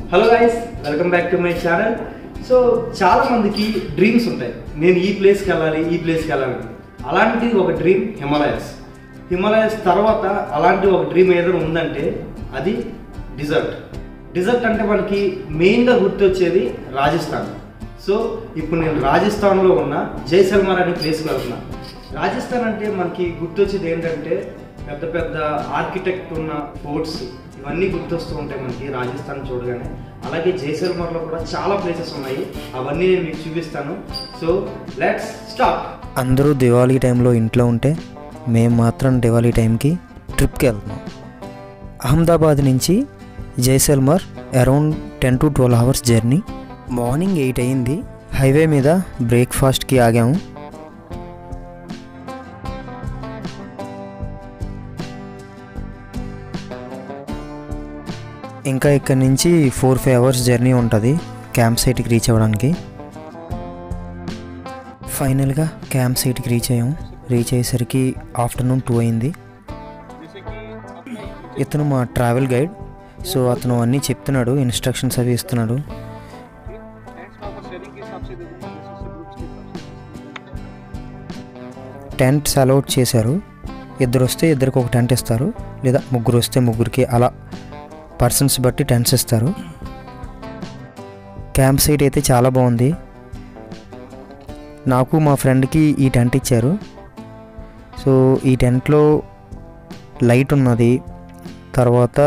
Hello guys welcome back to my channel so చాలా మందికి dreams ఉంటాయి నేను ఈ ప్లేస్కి వెళ్ళాలి ఈ ప్లేస్కి వెళ్ళాలి అలాంటి ఒక డ్రీమ్ హిమాలయస్ హిమాలయస్ తర్వాత అలాంటి ఒక డ్రీమ్ ఏదైనా ఉందంటే అది డిజర్ట్ డిజర్ట్ అంటే మనకి మెయిన్గా గుర్తొచ్చేది రాజస్థాన్ సో ఇప్పుడు నేను రాజస్థాన్లో ఉన్న జైసల్మర్ అనే ప్లేస్కి వెళ్తున్నా రాజస్థాన్ అంటే మనకి గుర్తొచ్చేది ఏంటంటే పెద్ద పెద్ద ఆర్కిటెక్ట్ ఉన్న ఫోర్ట్స్ ఇవన్నీ గుర్తొస్తూ ఉంటాయి మనకి రాజస్థాన్ చూడగానే అలాగే జైసల్మర్లో కూడా చాలా ప్లేసెస్ ఉన్నాయి అవన్నీ నేను మీకు చూపిస్తాను సో లెట్స్ స్టార్ట్ అందరూ దివాళీ టైంలో ఇంట్లో ఉంటే మేము మాత్రం దివాళీ టైంకి ట్రిప్కి వెళ్తున్నాం అహ్మదాబాద్ నుంచి Jaisalmer around ten to twelve hours journey morning eight అయింది హైవే మీద బ్రేక్ఫాస్ట్కి ఆగాము ఇంకా ఇక్కడ నుంచి ఫోర్ ఫైవ్ అవర్స్ జర్నీ ఉంటుంది క్యాంప్ సైట్కి రీచ్ అవ్వడానికి ఫైనల్గా క్యాంప్ సైట్కి రీచ్ అయ్యాం రీచ్ అయ్యేసరికి ఆఫ్టర్నూన్ టూ అయింది ఇతను మా ట్రావెల్ గైడ్ సో అతను అన్నీ చెప్తున్నాడు ఇన్స్ట్రక్షన్స్ అవి ఇస్తున్నాడు టెంట్స్ అలౌట్ చేశారు ఇద్దరు వస్తే ఇద్దరికి ఒక టెంట్ ఇస్తారు లేదా ముగ్గురు వస్తే ముగ్గురికి అలా పర్సన్స్ బట్టి టెంట్స్ ఇస్తారు క్యాంప్ సైట్ అయితే చాలా బాగుంది నాకు మా ఫ్రెండ్కి ఈ టెంట్ ఇచ్చారు సో ఈ టెంట్లో లైట్ ఉన్నది తర్వాత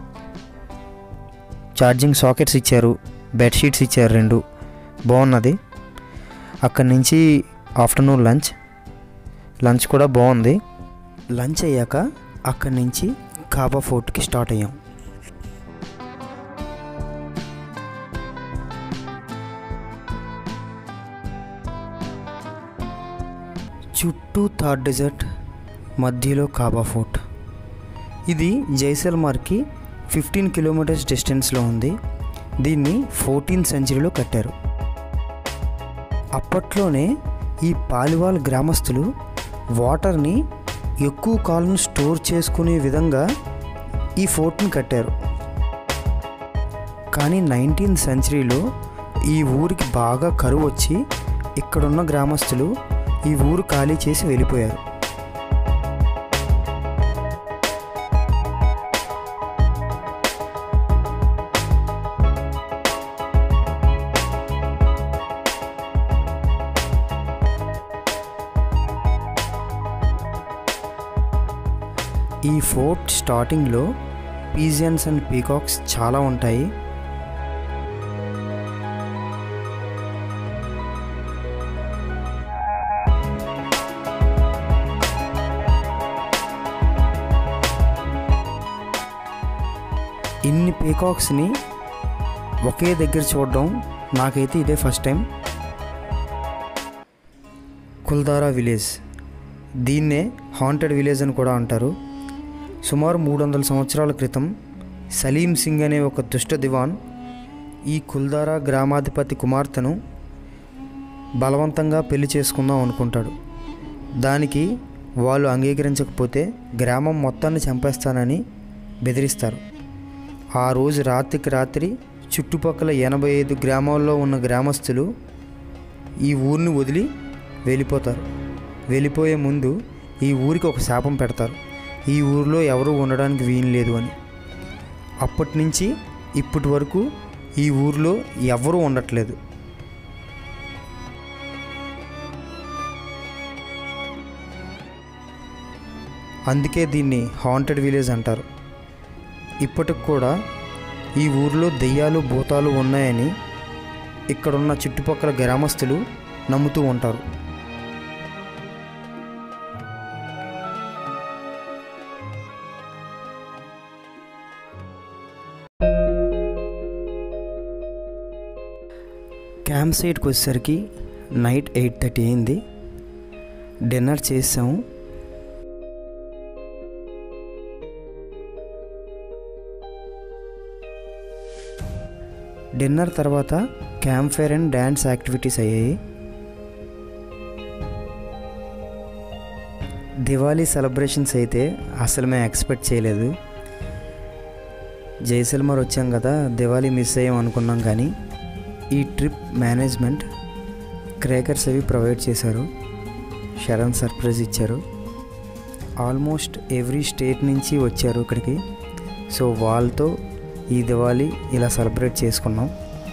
ఛార్జింగ్ సాకెట్స్ ఇచ్చారు బెడ్షీట్స్ ఇచ్చారు రెండు బాగున్నది అక్కడి నుంచి ఆఫ్టర్నూన్ లంచ్ లంచ్ కూడా బాగుంది లంచ్ అయ్యాక అక్కడి నుంచి కాబా ఫోర్ట్కి స్టార్ట్ అయ్యాం చుట్టూ థార్ డెజర్ట్ మధ్యలో కాబా ఫోర్ట్ ఇది జైసల్మార్కి ఫిఫ్టీన్ కిలోమీటర్స్ డిస్టెన్స్లో ఉంది దీన్ని ఫోర్టీన్ సెంచరీలో కట్టారు అప్పట్లోనే ఈ పాలివాల్ గ్రామస్తులు వాటర్ని ఎక్కువ కాలం స్టోర్ చేసుకునే విధంగా ఈ ఫోర్ట్ని కట్టారు కానీ నైన్టీన్త్ సెంచరీలో ఈ ఊరికి బాగా కరువు వచ్చి ఇక్కడున్న గ్రామస్తులు ఈ ఊరు ఖాళీ చేసి వెళ్ళిపోయారు ఈ ఫోర్ట్ స్టార్టింగ్లో పీజియన్స్ అండ్ పీకాక్స్ చాలా ఉంటాయి ఇన్ని పీకాక్స్ని ఒకే దగ్గర చూడడం నాకైతే ఇదే ఫస్ట్ టైం కుల్దారా విలేజ్ దీన్నే హాంటెడ్ విలేజ్ అని కూడా అంటారు సుమారు మూడు వందల సంవత్సరాల క్రితం సలీం సింగ్ అనే ఒక దుష్ట దివాన్ ఈ కుల్దారా గ్రామాధిపతి కుమార్తెను బలవంతంగా పెళ్లి చేసుకుందాం అనుకుంటాడు దానికి వాళ్ళు అంగీకరించకపోతే గ్రామం మొత్తాన్ని చంపేస్తానని బెదిరిస్తారు ఆ రోజు రాత్రికి రాత్రి చుట్టుపక్కల ఎనభై ఐదు గ్రామాల్లో ఉన్న గ్రామస్తులు ఈ ఊరిని వదిలి వెళ్ళిపోతారు వెళ్ళిపోయే ముందు ఈ ఊరికి ఒక శాపం పెడతారు ఈ ఊరిలో ఎవరూ ఉండడానికి వీలు లేదు అని అప్పటి నుంచి ఇప్పటి వరకు ఈ ఊరిలో ఎవరూ ఉండట్లేదు అందుకే దీన్ని హాంటెడ్ విలేజ్ అంటారు ఇప్పటికి కూడా ఈ ఊరిలో దెయ్యాలు భూతాలు ఉన్నాయని ఇక్కడున్న చుట్టుపక్కల గ్రామస్తులు నమ్ముతూ ఉంటారు క్యాంప్ సైట్కి వచ్చేసరికి నైట్ ఎయిట్ థర్టీ అయింది డిన్నర్ చేసాము డిన్నర్ తర్వాత camp fire and dance activities అయ్యాయి దివాళీ సెలబ్రేషన్స్ అయితే అసలు మేము ఎక్స్పెక్ట్ చేయలేదు జైసల్మర్ వచ్చాం కదా దివాళీ మిస్ అయ్యాం అనుకున్నాం కానీ ఈ ట్రిప్ మేనేజ్మెంట్ క్రేకర్స్ అవి ప్రొవైడ్ చేశారు షరణ్ సర్ప్రైజ్ ఇచ్చారు ఆల్మోస్ట్ ఎవ్రీ స్టేట్ నుంచి వచ్చారు ఇక్కడికి సో వాళ్ళతో ఈ దివాళీ ఇలా సెలబ్రేట్ చేసుకున్నాం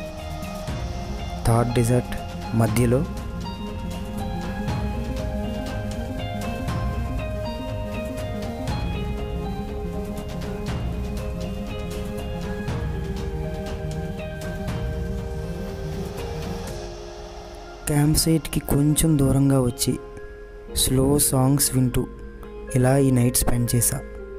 థాట్ డిజర్ట్ మధ్యలో క్యాంప్ సైట్కి కొంచెం దూరంగా వచ్చి స్లో సాంగ్స్ వింటూ ఇలా ఈ నైట్ స్పెండ్ చేశా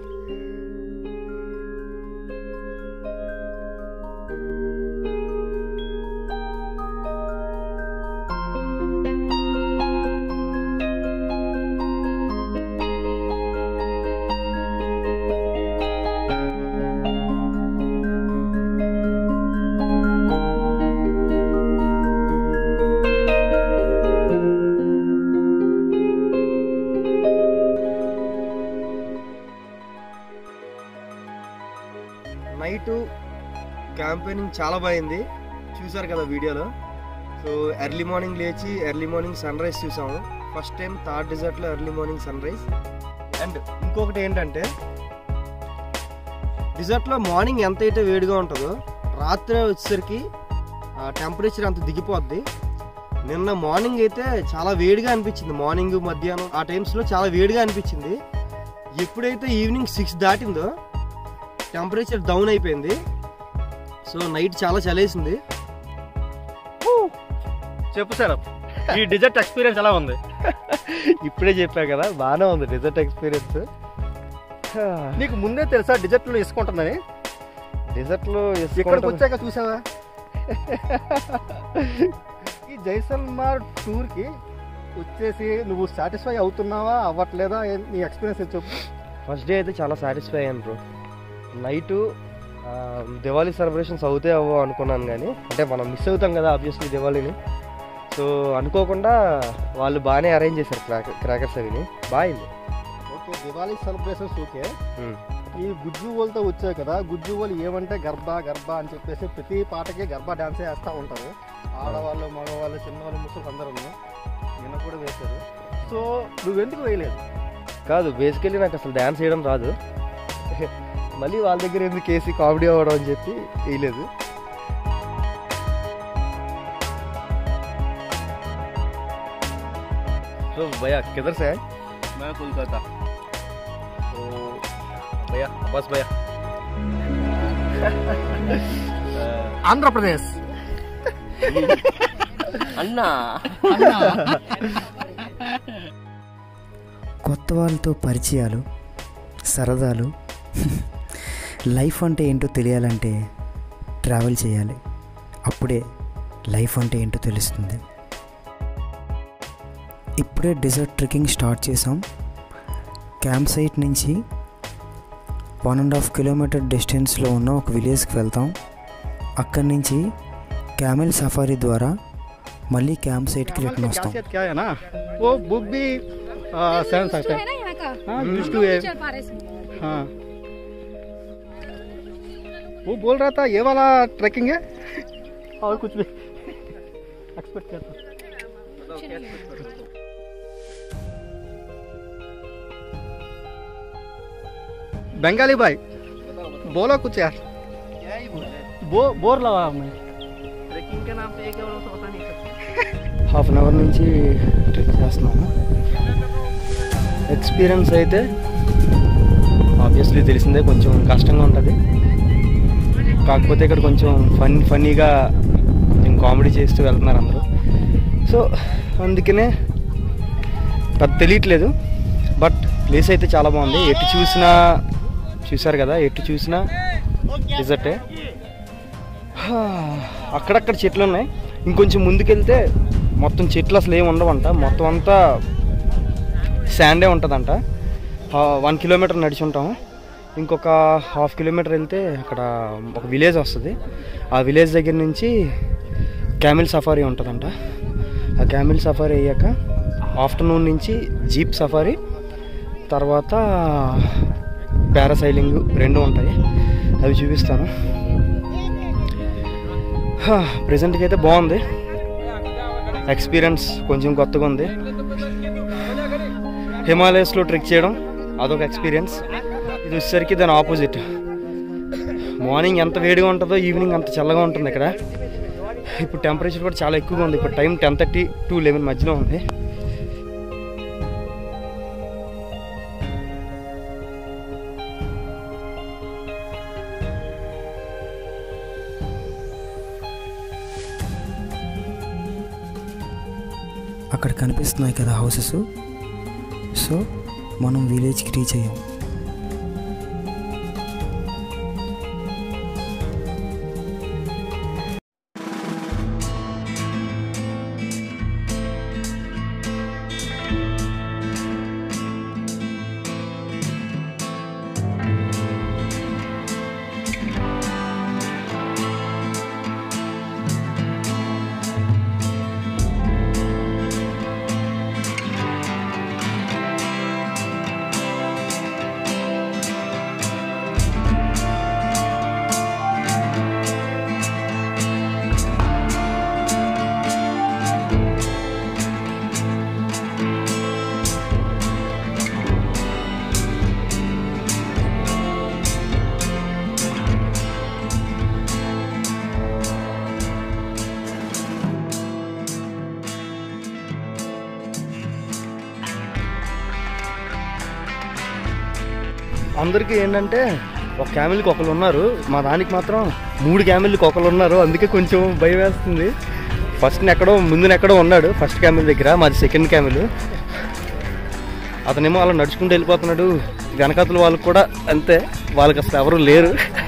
నైట్ క్యాంపెయినింగ్ చాలా బాగుంది చూసారు కదా వీడియోలో సో ఎర్లీ మార్నింగ్ లేచి ఎర్లీ మార్నింగ్ సన్ రైజ్ చూసాము ఫస్ట్ టైం థర్డ్ డిజర్ట్లో early morning sunrise and ఇంకొకటి ఏంటంటే డిజర్ట్లో మార్నింగ్ ఎంత అయితే వేడిగా ఉంటుందో రాత్రి వచ్చేసరికి టెంపరేచర్ అంత దిగిపోద్ది నిన్న మార్నింగ్ అయితే చాలా వేడిగా అనిపించింది మార్నింగ్ మధ్యాహ్నం ఆ టైమ్స్లో చాలా వేడిగా అనిపించింది ఎప్పుడైతే ఈవినింగ్ సిక్స్ దాటిందో టెంపరేచర్ డౌన్ అయిపోయింది సో నైట్ చాలా చలేసింది చెప్పు సార్ ఈ డిజర్ట్ ఎక్స్పీరియన్స్ ఎలా ఉంది ఇప్పుడే చెప్పా కదా బాగానే ఉంది డిజర్ట్ ఎక్స్పీరియన్స్ నీకు ముందే తెలుసా డిజర్ట్ లో ఇసుకుంటుందని డిజర్ట్లో ఇక్కడికి వచ్చాక చూసావా ఈ జైసల్మార్ టూర్ కి వచ్చేసి నువ్వు సాటిస్ఫై అవుతున్నావా అవ్వట్లేదా ఏ- నీ ఎక్స్పీరియన్స్ చెప్పు ఫస్ట్ డే అయితే చాలా సాటిస్ఫై అయ్యాను బ్రో నైట్ దివాళీ సెలబ్రేషన్స్ అవుతాయి అవ్వో అనుకున్నాను కానీ అంటే మనం మిస్ అవుతాం కదా ఆబ్వియస్లీ దివాళీని సో అనుకోకుండా వాళ్ళు బాగానే అరేంజ్ చేశారు క్రాకర్ క్రాకర్స్ అవిని బాగుంది okay Diwali celebrations okay Hmm. ఈ గుజ్జు వాళ్ళతో వచ్చాయి కదా గుజ్జు వాళ్ళు ఏమంటే గర్భ గర్భ అని చెప్పేసి ప్రతి పాటకి గర్భ డాన్స్ వేస్తూ ఉంటారు ఆడవాళ్ళు మగవాళ్ళు చిన్నవాళ్ళు ముసలు అందరూ నిన్న కూడా వేశారు సో నువ్వెందుకు వేయలేదు కాదు బేసికలీ నాకు అసలు డ్యాన్స్ చేయడం రాదు మళ్ళీ వాళ్ళ దగ్గర ఎందుకు కేసి కామెడీ అవ్వడం అని చెప్పి వేయలేదు तो भैया किधर से है मैं कोलकाता तो भैया बस भैया ఆంధ్రప్రదేశ్ అన్నా కొత్త వాళ్ళతో పరిచయాలు సరదాలు లైఫ్ అంటే ఏంటో తెలియాలంటే ట్రావెల్ చేయాలి అప్పుడే లైఫ్ అంటే ఏంటో తెలుస్తుంది ఇప్పుడే డిజర్ట్ ట్రెక్కింగ్ స్టార్ట్ చేసాం క్యాంప్ సైట్ నుంచి వన్ అండ్ హాఫ్ కిలోమీటర్ డిస్టెన్స్లో ఉన్న ఒక విలేజ్కి వెళ్తాం అక్కడి నుంచి క్యామెల్ సఫారీ ద్వారా మళ్ళీ క్యాంప్ సైట్కి రిటర్న్ వస్తాం खासियत क्या है ना वो बुक भी आ, सहन सकते है हैं ना यहाँ का हाँ हम्म। used हम to लोग है नहीं चल पा रहे इसमें हाँ वो बोल रहा था ये वाला ट्रैकिंग है और कुछ भी एक्सपेक्ट करता बंगाली भाई बोलो कुछ यार क्या ही बोल रहे बो बोर लगा हमें ट्रैकिंग के नाम पे एक और तो पता नहीं హాఫ్ అన్ అవర్ నుంచి ట్రెక్ చేస్తున్నాము ఎక్స్పీరియన్స్ అయితే ఆబ్వియస్లీ తెలిసిందే కొంచెం కష్టంగా ఉంటుంది కాకపోతే ఇక్కడ కొంచెం ఫన్ ఫన్నీగా కొంచెం కామెడీ చేస్తూ వెళ్తున్నారు అందరూ సో అందుకనే పెద్ద తెలియట్లేదు బట్ ప్లేస్ అయితే చాలా బాగుంది ఎటు చూసినా చూసారు కదా ఎటు చూసినా డిజర్టే హా, అక్కడక్కడ చెట్లు ఉన్నాయి ఇంకొంచెం ముందుకెళ్తే మొత్తం చెట్లు అసలు ఏమి ఉండవంట మొత్తం అంతా శాండే ఉంటుందంట వన్ కిలోమీటర్ నడిచి ఉంటాము ఇంకొక హాఫ్ కిలోమీటర్ వెళ్తే అక్కడ ఒక విలేజ్ వస్తుంది ఆ విలేజ్ దగ్గర నుంచి క్యామిల్ సఫారీ ఉంటుందంట ఆ క్యామిల్ సఫారీ అయ్యాక ఆఫ్టర్నూన్ నుంచి జీప్ సఫారీ తర్వాత పారాసైలింగ్ రెండు ఉంటాయి అవి చూపిస్తాను ప్రజెంట్కి అయితే బాగుంది ఎక్స్పీరియన్స్ కొంచెం కొత్తగా ఉంది హిమాలయస్లో ట్రెక్ చేయడం అదొక ఎక్స్పీరియన్స్ ఇది వచ్చేసరికి దాని ఆపోజిట్ మార్నింగ్ ఎంత వేడిగా ఉంటుందో ఈవినింగ్ అంత చల్లగా ఉంటుంది ఇక్కడ ఇప్పుడు టెంపరేచర్ కూడా చాలా ఎక్కువగా ఉంది ఇప్పుడు time ten thirty to eleven మధ్యలో ఉంది అక్కడ కనిపిస్తున్నాయి కదా హౌసెస్ సో మనం విలేజ్కి రీచ్ అయ్యాం అందరికీ ఏంటంటే ఒక క్యామిల్కి ఒకరు ఉన్నారు మా దానికి మాత్రం మూడు క్యామిల్కి ఒకరు ఉన్నారు అందుకే కొంచెం భయం వేస్తుంది ఫస్ట్ ఎక్కడో ముందున ఎక్కడో ఉన్నాడు ఫస్ట్ క్యామిల్ దగ్గర మాది సెకండ్ క్యామిల్ అతనేమో అలా నడుచుకుంటూ వెళ్ళిపోతున్నాడు వెనకాతల వాళ్ళకి కూడా అంతే వాళ్ళకి అసలు ఎవరు లేరు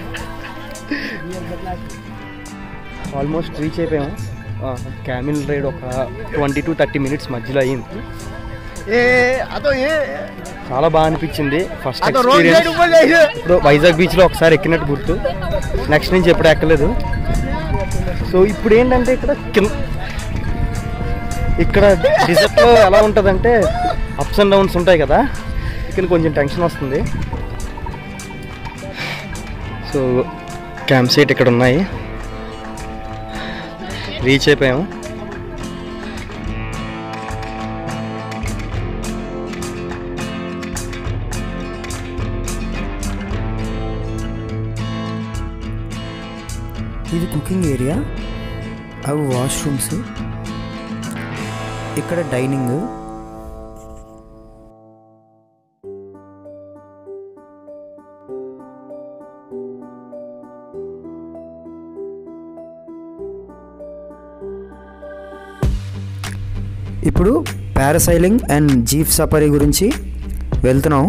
ఆల్మోస్ట్ రీచ్ అయిపోయాము క్యామిల్ రైడ్ ఒక ట్వంటీ టు థర్టీ మినిట్స్ మధ్యలో అయ్యింది ఏ అదో ఏ చాలా బాగా అనిపించింది ఫస్ట్ అదో రోడ్ సైడ్ ఎక్స్పీరియన్స్ ఇప్పుడు వైజాగ్ బీచ్లో ఒకసారి ఎక్కినట్టు గుర్తు నెక్స్ట్ నుంచి ఎప్పుడు ఎక్కలేదు సో ఇప్పుడు ఏంటంటే ఇక్కడ కింద ఇక్కడ డిజర్ట్లో ఎలా ఉంటుందంటే అప్స్ అండ్ డౌన్స్ ఉంటాయి కదా ఇక్కడ కొంచెం టెన్షన్ వస్తుంది సో క్యాంప్ సైట్ ఇక్కడ ఉన్నాయి రీచ్ అయిపోయాము ఇది కుకింగ్ ఏరియా అవి వాష్రూమ్స్ ఇక్కడ డైనింగ్ ఇప్పుడు పారాసైలింగ్ అండ్ జీప్ సఫారీ గురించి వెళ్తున్నాం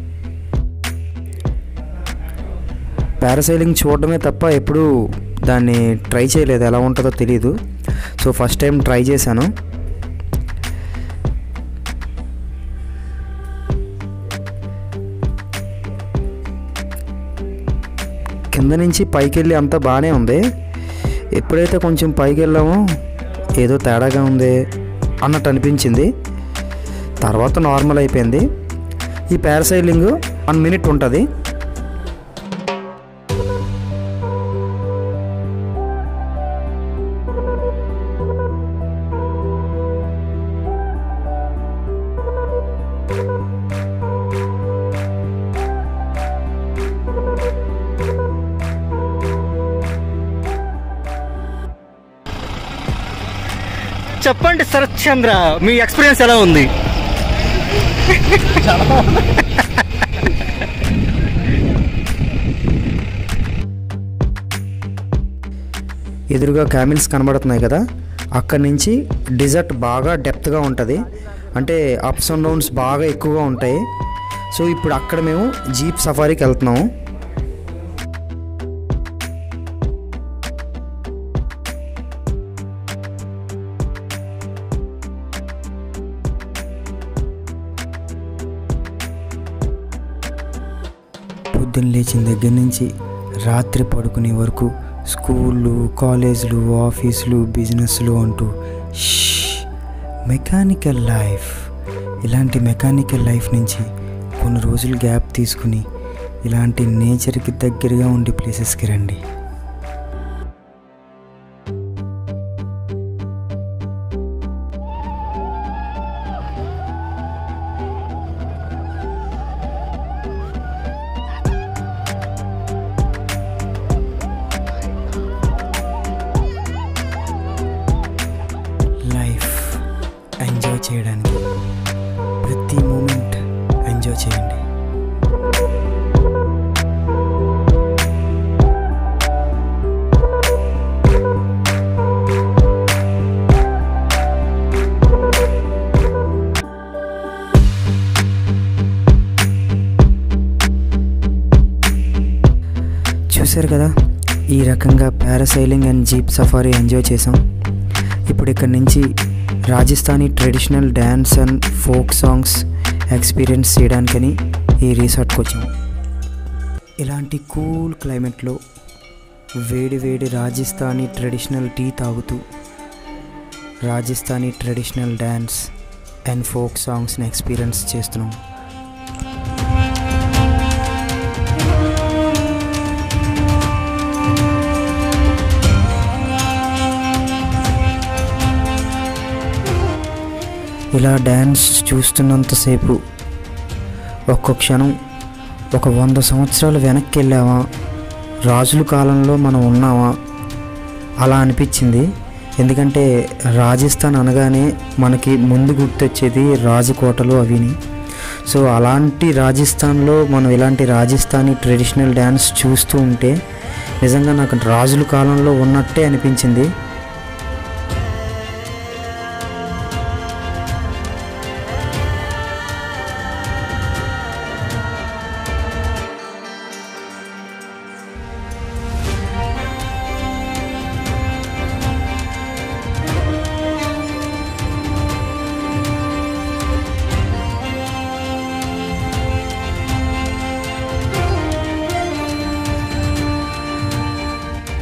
పారాసైలింగ్ చూడడమే తప్ప ఎప్పుడూ దాన్ని ట్రై చేయలేదు ఎలా ఉంటుందో తెలియదు సో ఫస్ట్ టైం ట్రై చేశాను కింద నుంచి పైకి వెళ్ళి అంతా బాగానే ఉంది ఎప్పుడైతే కొంచెం పైకి వెళ్ళామో ఏదో తేడాగా ఉంది అన్నట్టు అనిపించింది తర్వాత నార్మల్ అయిపోయింది ఈ పారాసైలింగ్ వన్ మినిట్ ఉంటుంది చెప్పండి శరత్ చంద్ర మీ ఎక్స్పీరియన్స్ ఎలా ఉంది ఎదురుగా క్యామిల్స్ కనబడుతున్నాయి కదా అక్కడి నుంచి డిజర్ట్ బాగా డెప్త్గా ఉంటుంది అంటే అప్స్ అండ్ డౌన్స్ బాగా ఎక్కువగా ఉంటాయి సో ఇప్పుడు అక్కడ మేము జీప్ సఫారీకి వెళ్తున్నాము పొద్దున్న లేచిన దగ్గర నుంచి రాత్రి పడుకునే వరకు స్కూళ్ళు కాలేజీలు ఆఫీసులు బిజినెస్లు అంటూ మెకానికల్ లైఫ్ ఇలాంటి మెకానికల్ లైఫ్ నుంచి కొన్ని రోజులు గ్యాప్ తీసుకుని ఇలాంటి నేచర్కి దగ్గరగా ఉండే ప్లేసెస్కి రండి లైఫ్ ఎంజాయ్ చేయడానికి ప్రతి మూమెంట్ ఎంజాయ్ చేయండి చూశారు కదా ఈ రకంగా parasailing and jeep safari enjoy చేసాం ఇప్పుడు ఇక్కడ నుంచి Rajasthani traditional dance and folk songs experience చేయడానికని ఈ రిసార్ట్కి వచ్చాం ఇలాంటి కూల్ క్లైమేట్లో వేడి వేడి రాజస్థానీ ట్రెడిషనల్ టీ తాగుతూ Rajasthani traditional dance and folk సాంగ్స్ని ఎక్స్పీరియన్స్ చేస్తున్నాం ఇలా డ్యాన్స్ చూస్తున్నంతసేపు ఒక్క క్షణం ఒక వంద సంవత్సరాలు వెనక్కి వెళ్ళామా రాజుల కాలంలో మనం ఉన్నామా అలా అనిపించింది ఎందుకంటే రాజస్థాన్ అనగానే మనకి ముందు గుర్తొచ్చేది రాజకోటలు అవిని సో అలాంటి రాజస్థాన్లో మనం ఇలాంటి రాజస్థానీ ట్రెడిషనల్ డ్యాన్స్ చూస్తూ ఉంటే నిజంగా నాకు రాజుల కాలంలో ఉన్నట్టే అనిపించింది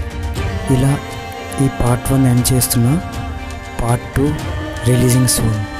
ఇలా ఈ పార్ట్ వన్ ఎండ్ చేస్తున్నా పార్ట్ టూ రిలీజింగ్ సూన్